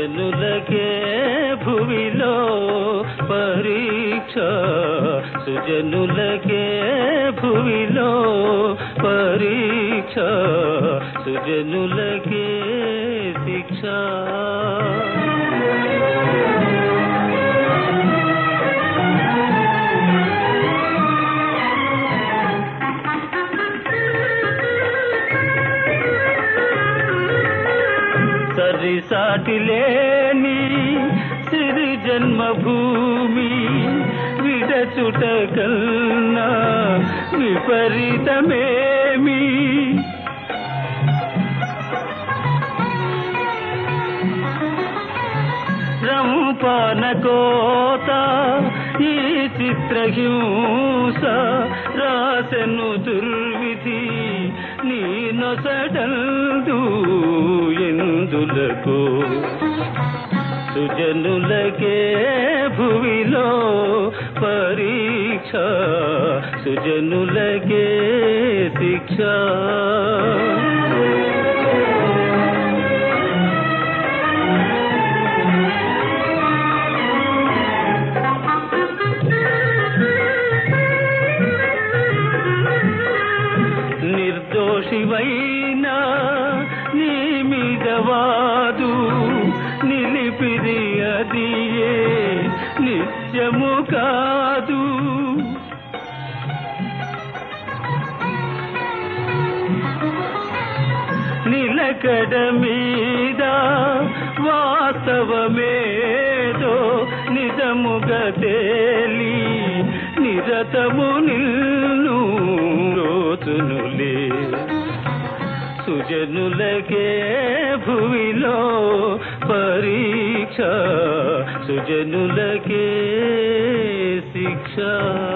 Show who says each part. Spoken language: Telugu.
Speaker 1: సుజనులకే భువిలో పరీక్ష సుజనులకే భువిలో పరీక్ష సుజనులకే శిక్ష సరిసాటి లేని సిరి జన్మభూమి విడచుట కన్నా విపరీతమేమి రంపాన కోత ఈ చిత్రహింస రాసెను దుర్విధి నీ నొసడందు ఎందులకు సుజనులకే భువిలో పరీక్ష సుజనులకే శిక్ష నిర్దోషివైనా నీ మీద వాదు నిలిపిది అదియే నిత్యము కాదు నిలకడ మీద వాస్తవమేదో నిజముగా తేలి నిరతము నిల్ను రోతునులే సుజనులకే భువిలో పరీక్ష సుజనులకే శిక్ష